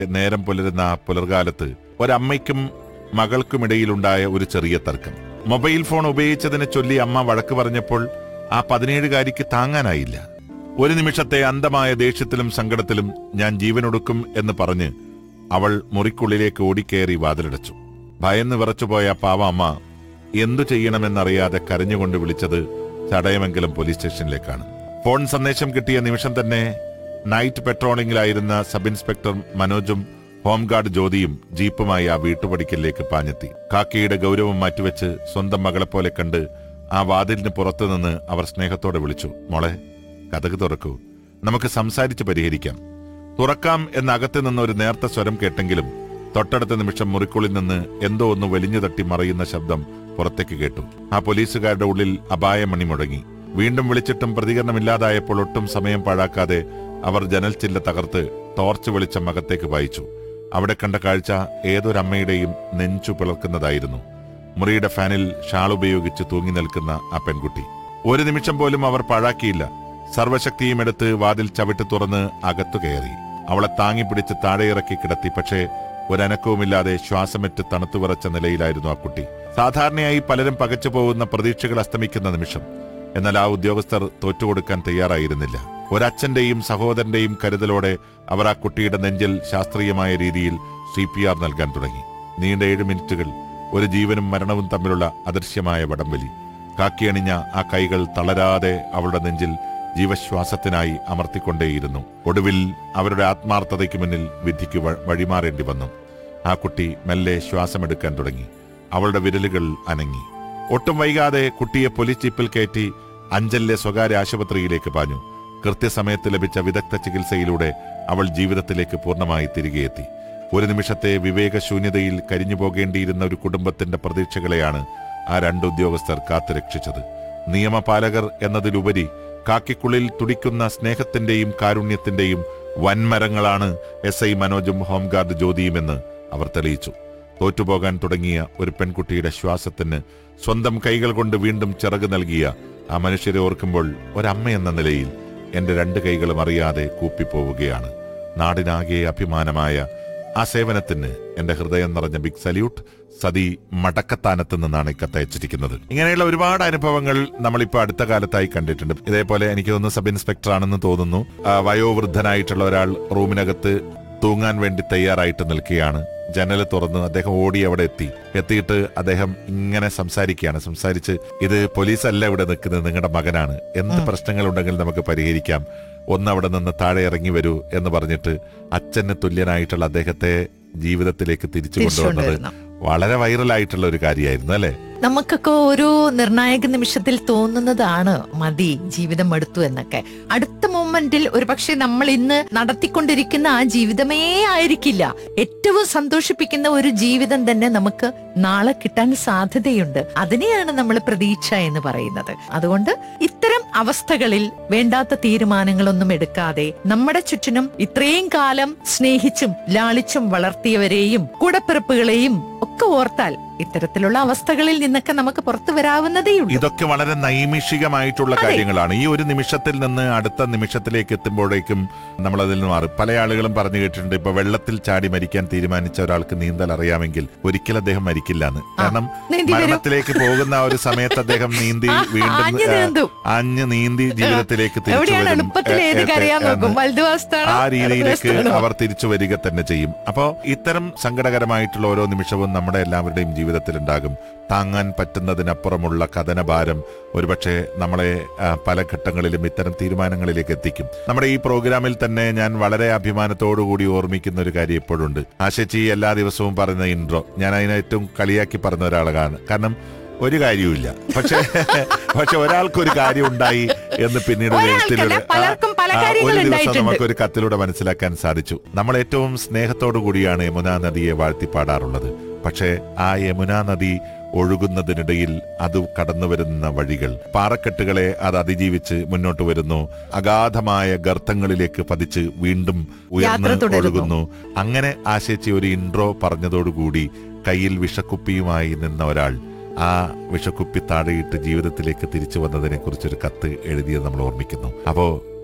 നേരം പുലരുന്ന ആ പുലർകാലത്ത് ഒരമ്മയ്ക്കും മകൾക്കുമിടയിലുണ്ടായ ഒരു ചെറിയ തർക്കം മൊബൈൽ ഫോൺ ഉപയോഗിച്ചതിനെ ചൊല്ലി അമ്മ വഴക്ക് പറഞ്ഞപ്പോൾ ആ പതിനേഴുകാരിക്ക് താങ്ങാനായില്ല ഒരു നിമിഷത്തെ അന്ധമായ ദേഷ്യത്തിലും സങ്കടത്തിലും ഞാൻ ജീവനൊടുക്കും എന്ന് പറഞ്ഞ് അവൾ മുറിക്കുള്ളിലേക്ക് ഓടിക്കയറി വാതിലടച്ചു ഭയന്ന് വിറച്ചുപോയ പാവ അമ്മ എന്തു ചെയ്യണമെന്നറിയാതെ കരഞ്ഞുകൊണ്ട് വിളിച്ചത് ചടയമംഗലം പോലീസ് സ്റ്റേഷനിലേക്കാണ് ഫോൺ സന്ദേശം കിട്ടിയ നിമിഷം തന്നെ നൈറ്റ് പെട്രോളിംഗിലായിരുന്ന സബ് ഇൻസ്പെക്ടർ മനോജും ഹോംഗാർഡ് ജ്യോതിയും ജീപ്പുമായി ആ വീട്ടുപടിക്കലിലേക്ക് പാഞ്ഞെത്തി കാക്കയുടെ ഗൗരവം മാറ്റിവെച്ച് സ്വന്തം മകളെപ്പോലെ കണ്ട് ആ വാതിലിന് പുറത്തുനിന്ന് അവർ സ്നേഹത്തോടെ വിളിച്ചു മോളെ കഥക് തുറക്കൂ നമുക്ക് സംസാരിച്ച് പരിഹരിക്കാം തുറക്കാം എന്ന അകത്ത് നിന്ന് ഒരു നേർത്ത സ്വരം കേട്ടെങ്കിലും തൊട്ടടുത്ത നിമിഷം മുറിക്കുള്ളിൽ നിന്ന് എന്തോ ഒന്ന് വലിഞ്ഞു തട്ടി മറയുന്ന ശബ്ദം പുറത്തേക്ക് കേട്ടു ആ പോലീസുകാരുടെ ഉള്ളിൽ അപായമണി മുഴങ്ങി വീണ്ടും വിളിച്ചിട്ടും പ്രതികരണമില്ലാതായപ്പോൾ ഒട്ടും സമയം പാഴാക്കാതെ അവർ ജനൽ ചില്ല തകർത്ത് ടോർച്ച് വെളിച്ചം അകത്തേക്ക് വായിച്ചു അവിടെ കണ്ട കാഴ്ച ഏതൊരമ്മയുടെയും നെഞ്ചു പിളർക്കുന്നതായിരുന്നു മുറിയുടെ ഫാനിൽ ഷാൾ ഉപയോഗിച്ച് തൂങ്ങി നിൽക്കുന്ന ആ പെൺകുട്ടി ഒരു നിമിഷം പോലും അവർ പാഴാക്കിയില്ല സർവശക്തിയും എടുത്ത് വാതിൽ ചവിട്ടി തുറന്ന് അകത്തു കയറി അവളെ താങ്ങി പിടിച്ച് താഴെയിറക്കി കിടത്തി പക്ഷേ ഒരനക്കവുമില്ലാതെ ശ്വാസമറ്റ് തണുത്തു വിറച്ച നിലയിലായിരുന്നു ആ കുട്ടി സാധാരണയായി പലരും പകച്ചു പോകുന്ന പ്രതീക്ഷകൾ അസ്തമിക്കുന്ന നിമിഷം എന്നാൽ ആ ഉദ്യോഗസ്ഥർ തോറ്റുകൊടുക്കാൻ തയ്യാറായിരുന്നില്ല ഒരച്ഛന്റെയും സഹോദരന്റെയും കരുതലോടെ അവർ ആ കുട്ടിയുടെ നെഞ്ചിൽ ശാസ്ത്രീയമായ രീതിയിൽ സി പി ആർ നൽകാൻ തുടങ്ങി നീണ്ട ഏഴ് മിനിറ്റുകൾ ഒരു ജീവനും മരണവും തമ്മിലുള്ള അദൃശ്യമായ വടംവലി കാക്കിയണിഞ്ഞ ആ കൈകൾ തളരാതെ അവളുടെ നെഞ്ചിൽ ജീവശ്വാസത്തിനായി അമർത്തിക്കൊണ്ടേയിരുന്നു ഒടുവിൽ അവരുടെ ആത്മാർത്ഥതയ്ക്ക് മുന്നിൽ വിധിക്ക് വ- വഴിമാറേണ്ടി വന്നു ആ കുട്ടി മെല്ലെ ശ്വാസമെടുക്കാൻ തുടങ്ങി അവളുടെ വിരലുകൾ അനങ്ങി ഒട്ടും വൈകാതെ കുട്ടിയെ പോലീസ് ജീപ്പിൽ കയറ്റി അഞ്ചലിലെ സ്വകാര്യ ആശുപത്രിയിലേക്ക് പാഞ്ഞു കൃത്യസമയത്ത് ലഭിച്ച വിദഗ്ധ ചികിത്സയിലൂടെ അവൾ ജീവിതത്തിലേക്ക് പൂർണ്ണമായി തിരികെ എത്തി ഒരു നിമിഷത്തെ വിവേകശൂന്യതയിൽ കരിഞ്ഞു പോകേണ്ടിയിരുന്ന ഒരു കുടുംബത്തിന്റെ പ്രതീക്ഷകളെയാണ് ആ രണ്ട് ഉദ്യോഗസ്ഥർ കാത്തുരക്ഷിച്ചത് നിയമപാലകർ എന്നതിലുപരി കാക്കിക്കുള്ളിൽ തുടിക്കുന്ന സ്നേഹത്തിന്റെയും കാരുണ്യത്തിന്റെയും വൻമരങ്ങളാണ് എസ് ഐ മനോജും ഹോംഗാർഡ് ജ്യോതിയുമെന്ന് അവർ തെളിയിച്ചു തോറ്റുപോകാൻ തുടങ്ങിയ ഒരു പെൺകുട്ടിയുടെ ശ്വാസത്തിന് സ്വന്തം കൈകൾ കൊണ്ട് വീണ്ടും ചിറക് നൽകിയ ആ മനുഷ്യരെ ഓർക്കുമ്പോൾ ഒരമ്മ എന്ന നിലയിൽ എന്റെ രണ്ട് കൈകളും അറിയാതെ കൂപ്പിപ്പോവുകയാണ് നാടിനാകെ അഭിമാനമായ ആ സേവനത്തിന് എന്റെ ഹൃദയം നിറഞ്ഞ ബിഗ് സല്യൂട്ട് സതി മടക്കത്താനത്ത് നിന്നാണ് ഈ കത്തയച്ചിരിക്കുന്നത് ഇങ്ങനെയുള്ള ഒരുപാട് അനുഭവങ്ങൾ നമ്മളിപ്പോ അടുത്ത കാലത്തായി കണ്ടിട്ടുണ്ട് ഇതേപോലെ എനിക്ക് തോന്നുന്നു സബ് ഇൻസ്പെക്ടർ ആണെന്ന് തോന്നുന്നു ആ, വയോവൃദ്ധനായിട്ടുള്ള ഒരാൾ റൂമിനകത്ത് തൂങ്ങാൻ വേണ്ടി തയ്യാറായിട്ട് നിൽക്കുകയാണ് ജനൽ തുറന്ന് അദ്ദേഹം ഓടി അവിടെ എത്തി എത്തിയിട്ട് അദ്ദേഹം ഇങ്ങനെ സംസാരിക്കുകയാണ് സംസാരിച്ച് ഇത് പോലീസ് അല്ല ഇവിടെ നിൽക്കുന്നത് നിങ്ങളുടെ മകനാണ് എന്ത് പ്രശ്നങ്ങൾ ഉണ്ടെങ്കിൽ നമുക്ക് പരിഹരിക്കാം ഒന്ന് അവിടെ നിന്ന് താഴെ ഇറങ്ങി വരൂ എന്ന് പറഞ്ഞിട്ട് അച്ഛന് തുല്യനായിട്ടുള്ള അദ്ദേഹത്തെ ജീവിതത്തിലേക്ക് തിരിച്ചു തിരിച്ചു കൊണ്ടുവന്നത് കൊണ്ടുവരണം. വളരെ വൈറലായിട്ടുള്ള ഒരു കാര്യമായിരുന്നു അല്ലെ നമുക്കൊക്കെ ഒരു നിർണായക നിമിഷത്തിൽ തോന്നുന്നതാണ് മതി ജീവിതം എടുത്തു എന്നൊക്കെ അടുത്ത മൊമെന്റിൽ ഒരു പക്ഷെ നമ്മൾ ഇന്ന് നടത്തിക്കൊണ്ടിരിക്കുന്ന ആ ജീവിതമേ ആയിരിക്കില്ല ഏറ്റവും സന്തോഷിപ്പിക്കുന്ന ഒരു ജീവിതം തന്നെ നമുക്ക് നാളെ കിട്ടാൻ സാധ്യതയുണ്ട് അതിനെയാണ് നമ്മൾ പ്രതീക്ഷ എന്ന് പറയുന്നത് അതുകൊണ്ട് ഇത്തരം അവസ്ഥകളിൽ വേണ്ടാത്ത തീരുമാനങ്ങളൊന്നും എടുക്കാതെ നമ്മുടെ ചുറ്റിനും ഇത്രയും കാലം സ്നേഹിച്ചും ലാളിച്ചും വളർത്തിയവരെയും കൂടപ്പിറപ്പുകളെയും ഒക്കെ ഓർത്താൽ ഇത്തരത്തിലുള്ള അവസ്ഥകളിൽ നിന്നൊക്കെ നമുക്ക് പുറത്തു വരാവുന്നതേയുള്ളൂ ഇതൊക്കെ വളരെ നൈമിഷികമായിട്ടുള്ള അതെ. കാര്യങ്ങളാണ് ഈ ഒരു നിമിഷത്തിൽ നിന്ന് അടുത്ത നിമിഷത്തിലേക്ക് എത്തുമ്പോഴേക്കും നമ്മൾ അതിൽ നിന്ന് മാറും പല ആളുകളും പറഞ്ഞു കേട്ടിട്ടുണ്ട് ഇപ്പൊ വെള്ളത്തിൽ ചാടി മരിക്കാൻ തീരുമാനിച്ച ഒരാൾക്ക് നീന്തൽ അറിയാമെങ്കിൽ ഒരിക്കലും അദ്ദേഹം മരിക്കില്ല എന്ന് കാരണം നീന്തി വരും. മരണത്തിലേക്ക് പോകുന്ന ആ ഒരു സമയത്ത് അദ്ദേഹം നീന്തി ആ, വീണ്ടും ആഞ്ഞു ആ, നീന്തും. ആഞ്ഞ് നീന്തി ജീവിതത്തിലേക്ക് തിരിച്ചു എവിടെയാണ് വരും എളുപ്പത്തിൽ എ- ഏത് എ- കരയാൻ നോക്കും എന്ന് വലതുവശത്താണോ ആ രീതിയിലേക്ക് ഇടതുവശത്താണോ? അവർ തിരിച്ചു വരിക തന്നെ ചെയ്യും അപ്പോ ഇത്തരം സങ്കടകരമായിട്ടുള്ള ഓരോ നിമിഷവും നമ്മുടെ എല്ലാവരുടെയും ജീവിതത്തിൽ ഉണ്ടാകും താങ്ങാൻ പറ്റുന്നതിനപ്പുറമുള്ള കഥനഭാരം ഒരുപക്ഷെ നമ്മളെ ആ, പല ഘട്ടങ്ങളിലും ഇത്തരം തീരുമാനങ്ങളിലേക്ക് എത്തിക്കും നമ്മുടെ ഈ പ്രോഗ്രാമിൽ തന്നെ ഞാൻ വളരെ അഭിമാനത്തോടു കൂടി ഓർമ്മിക്കുന്ന ഒരു കാര്യം എപ്പോഴുണ്ട് ആശച്ചി എല്ലാ ദിവസവും പറയുന്ന ഇൻട്രോ ഞാൻ അതിനെ ഏറ്റവും കളിയാക്കി പറഞ്ഞ ഒരാളാണ് കാരണം ഒരു കാര്യവുമില്ല പക്ഷെ പക്ഷെ ഒരാൾക്കൊരു കാര്യം ഉണ്ടായി എന്ന് പിന്നീട് ഒരു ഒരാൾക്കല്ല, എഴുത്തിലൂടെ ആ, പലർക്കും പല ആ, കാര്യങ്ങൾ ഒരു ദിവസം ഉണ്ടായിട്ടുണ്ട്. നമുക്ക് ഒരു കത്തിലൂടെ മനസ്സിലാക്കാൻ സാധിച്ചു നമ്മൾ ഏറ്റവും സ്നേഹത്തോടു കൂടിയാണ് യമുനാ നദിയെ വാഴ്ത്തിപ്പാടാറുള്ളത് പക്ഷേ ആ യമുനാ നദി ഒഴുകുന്നതിനിടയിൽ അത് കടന്നു വരുന്ന വഴികൾ പാറക്കെട്ടുകളെ അത് അതിജീവിച്ച് മുന്നോട്ട് വരുന്നു അഗാധമായ ഗർത്തങ്ങളിലേക്ക് പതിച്ച് വീണ്ടും ഉയർന്ന് യാത്ര തുടരുന്നു. ഒഴുകുന്നു അങ്ങനെ ആശയിച്ച് ഒരു ഇൻട്രോ പറഞ്ഞതോടുകൂടി കയ്യിൽ വിഷക്കുപ്പിയുമായി നിന്ന ഒരാൾ ആ വിഷക്കുപ്പി താഴെയിട്ട് ജീവിതത്തിലേക്ക് തിരിച്ചു വന്നതിനെ കുറിച്ചൊരു കത്ത് എഴുതിയത് നമ്മൾ ഓർമ്മിക്കുന്നു അപ്പോ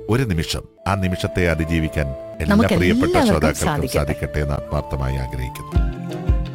ഒരു നിമിഷം ആ നിമിഷത്തെ അതിജീവിക്കാൻ എല്ലാ നമുക്ക് പ്രിയപ്പെട്ട എല്ലാവർക്കും ശ്രോതാക്കൾക്കും സാധിക്കട്ടെ. സാധിക്കട്ടെ എന്ന് ആത്മാർത്ഥമായി ആഗ്രഹിക്കുന്നു